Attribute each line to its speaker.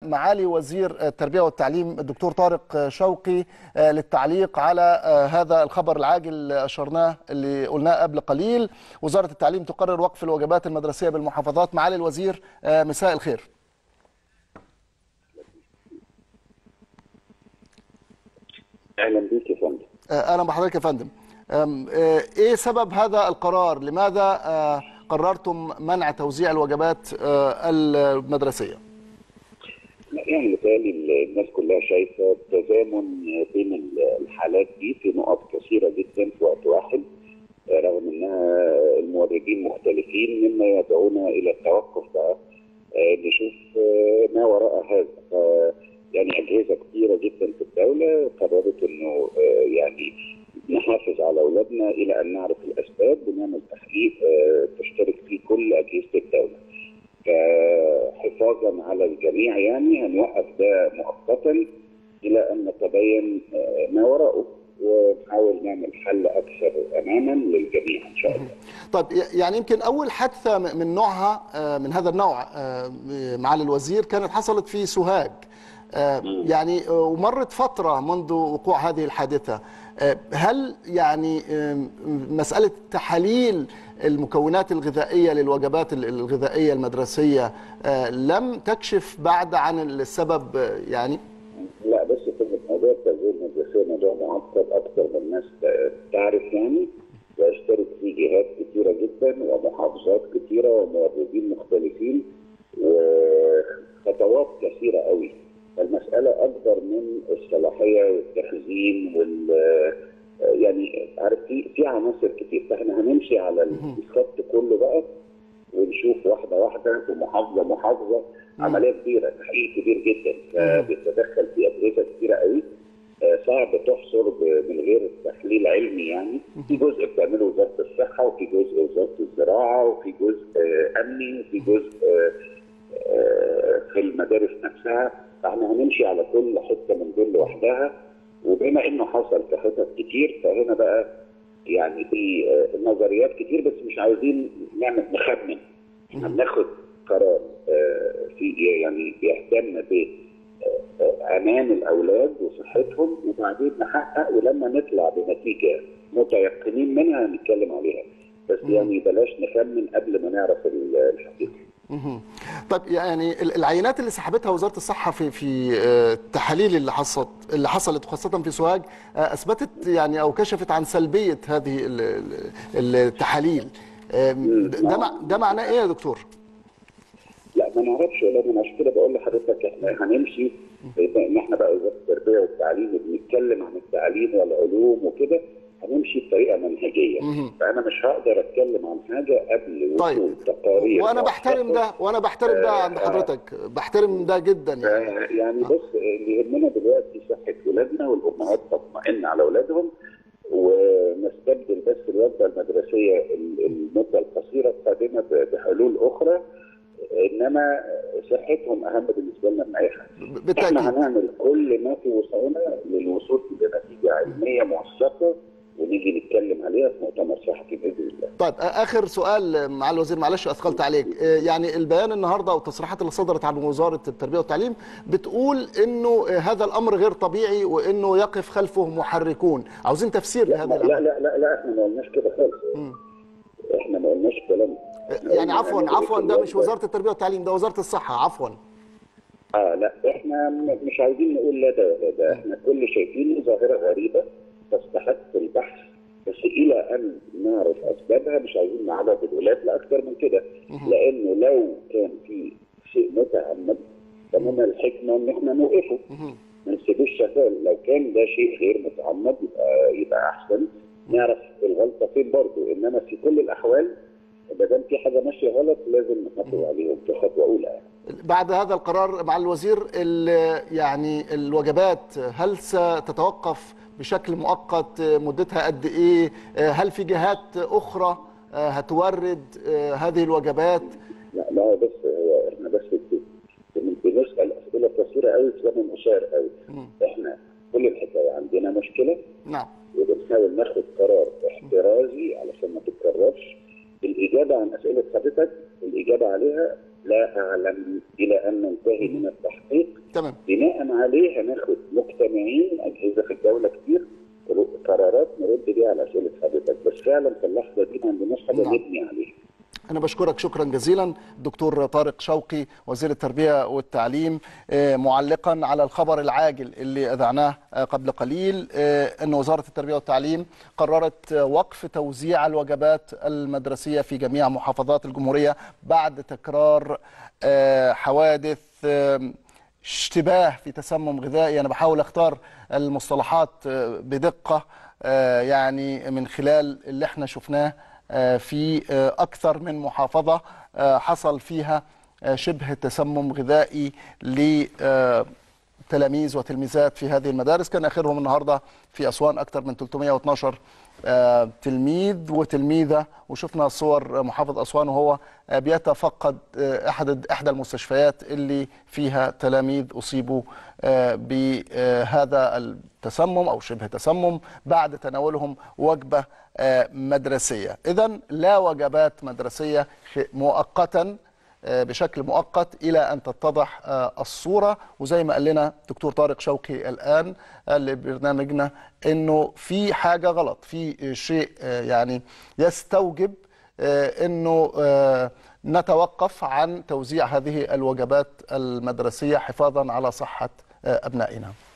Speaker 1: معالي وزير التربية والتعليم الدكتور طارق شوقي للتعليق على هذا الخبر العاجل أشرناه اللي قلناه قبل قليل وزارة التعليم تقرر وقف الوجبات المدرسية بالمحافظات معالي الوزير مساء الخير
Speaker 2: اهلا بيك يا فندم
Speaker 1: اهلا بحضرتك يا فندم ايه سبب هذا القرار لماذا قررتم منع توزيع الوجبات المدرسيه
Speaker 2: يعني بالتالي الناس كلها شايفه تزامن بين الحالات دي في نقط كثيره جدا في وقت واحد رغم انها الموردين مختلفين مما يدعونا الى التوقف بقى نشوف ما وراء هذا يعني اجهزه كثيره جدا في الدوله قررت انه يعني نحافظ على اولادنا الى ان نعرف الاسباب ونعمل تحقيق تشترك فيه كل اجهزه الدوله. فحفاظا على الجميع يعني هنوقف ده مؤقتا الى ان نتبين ما وراءه ونحاول نعمل حل اكثر اماما للجميع ان شاء الله.
Speaker 1: طيب يعني يمكن اول حادثه من نوعها من هذا النوع معالي الوزير كانت حصلت في سوهاج. يعني ومرت فترة منذ وقوع هذه الحادثة هل يعني مسألة تحاليل المكونات الغذائية للوجبات الغذائية المدرسية لم تكشف بعد عن السبب يعني؟
Speaker 2: لا بس في موضوع التغذية المدرسية موضوع معقد أكثر من الناس تعرف يعني ويشترك فيه جهات كثيرة جدا ومحافظات كثيرة وموردين مختلفين وخطوات كثيرة قوي المسألة أكبر من الصلاحية والتخزين وال يعني عارف في في عناصر كتير فاحنا هنمشي على الخط كله بقى ونشوف واحدة واحدة ومحافظة محافظة عملية كبيرة تحقيق كبير جدا فبيتدخل في أجهزة كتيرة قوي صعب تحصر من غير تحليل علمي يعني في جزء بتعمله وزارة الصحة وفي جزء وزارة الزراعة وفي جزء أمني وفي جزء في المدارس نفسها فاحنا هنمشي على كل حته من دول لوحدها وبما انه حصل في حتت كتير فهنا بقى يعني في نظريات كتير بس مش عايزين نعمل نخمن احنا بناخد قرار في يعني بيهتم بامان الاولاد وصحتهم وبعدين نحقق ولما نطلع بنتيجه متيقنين منها نتكلم عليها بس يعني بلاش نخمن قبل ما نعرف الحقيقه
Speaker 1: طب يعني العينات اللي سحبتها وزاره الصحه في في التحاليل اللي حصلت اللي حصلت خاصه في سوهاج اثبتت يعني او كشفت عن سلبيه هذه التحاليل ده ده معناه ايه يا دكتور؟
Speaker 2: لا ما نعرفش ولا انا عشان كده بقول لحضرتك احنا هنمشي ان احنا بقى وزاره التربيه والتعليم بنتكلم عن التعليم والعلوم وكده هنمشي بطريقه منهجيه فانا مش هقدر اتكلم عن حاجه قبل وصول
Speaker 1: طيب.
Speaker 2: تقارير
Speaker 1: وانا بحترم ده وانا بحترم ده عند حضرتك بحترم ده جدا
Speaker 2: يعني يعني بص اللي يهمنا دلوقتي صحه ولادنا والامهات تطمئن على اولادهم ونستبدل بس الوجبه المدرسيه المده القصيره القادمه بحلول اخرى انما صحتهم اهم بالنسبه لنا من اي حاجه.
Speaker 1: بالتاكيد
Speaker 2: احنا هنعمل كل ما في وسعنا للوصول لنتيجه علميه موثقه ونيجي نتكلم عليها في مؤتمر صحفي باذن الله.
Speaker 1: طيب اخر سؤال مع الوزير معلش اثقلت عليك يعني البيان النهارده والتصريحات اللي صدرت عن وزاره التربيه والتعليم بتقول انه هذا الامر غير طبيعي وانه يقف خلفه محركون عاوزين تفسير
Speaker 2: لا
Speaker 1: لهذا
Speaker 2: لا لا لا لا احنا ما قلناش كده خالص. احنا ما قلناش كلام
Speaker 1: يعني عفوا عفوا ده مش وزاره التربيه والتعليم ده وزاره الصحه عفوا
Speaker 2: اه لا احنا مش عايزين نقول لا ده ولا ده احنا كل شايفينه ظاهره غريبه تستحق البحث بس الى ان نعرف اسبابها مش عايزين نعرض الولاد لاكثر من كده لانه لو كان في شيء متعمد فمن الحكمه ان احنا نوقفه ما نسيبوش شغال لو كان ده شيء غير متعمد يبقى يبقى احسن نعرف الغلطه فين برضه انما في كل الاحوال ما دام في حاجه ماشيه غلط لازم نحافظ عليهم كخطوه اولى يعني.
Speaker 1: بعد هذا القرار مع الوزير يعني الوجبات هل ستتوقف بشكل مؤقت مدتها قد ايه هل في جهات اخرى هتورد هذه الوجبات
Speaker 2: لا لا بس هو احنا بس بنسال اسئله كثيره قوي في زمن قصير قوي احنا كل الحكايه عندنا مشكله
Speaker 1: نعم
Speaker 2: وبنحاول ناخد قرار احترازي علشان ما تتكررش الاجابه عن اسئله حضرتك الاجابه عليها لا اعلم الى ان ننتهي من التحقيق
Speaker 1: تمام
Speaker 2: بناء عليه هناخد مجتمعين اجهزه في الدوله كتير قرارات نرد بيها على اسئله حضرتك بس فعلا في اللحظه دي ما عندناش حاجه
Speaker 1: نعم.
Speaker 2: نبني عليها
Speaker 1: أنا بشكرك شكرا جزيلا دكتور طارق شوقي وزير التربية والتعليم آه، معلقا على الخبر العاجل اللي أذعناه آه، قبل قليل آه، أن وزارة التربية والتعليم قررت آه، وقف توزيع الوجبات المدرسية في جميع محافظات الجمهورية بعد تكرار آه، حوادث آه، اشتباه في تسمم غذائي أنا بحاول أختار المصطلحات آه، بدقة آه، يعني من خلال اللي احنا شفناه آه، في آه، أكثر من محافظة آه، حصل فيها آه، شبه تسمم غذائي لتلاميذ وتلميذات في هذه المدارس كان آخرهم النهاردة في أسوان أكثر من 312 آه، تلميذ وتلميذة وشفنا صور محافظ أسوان وهو آه، بيتفقد آه، أحد إحدى المستشفيات اللي فيها تلاميذ أصيبوا آه، بهذا التسمم أو شبه تسمم بعد تناولهم وجبة آه، مدرسية إذا لا وجبات مدرسية خ- مؤقتا آه، بشكل مؤقت إلى أن تتضح آه، الصورة وزي ما قال لنا دكتور طارق شوقي الآن قال لبرنامجنا أنه في حاجة غلط في شيء آه، يعني يستوجب آه، أنه آه، نتوقف عن توزيع هذه الوجبات المدرسية حفاظا على صحة آه، أبنائنا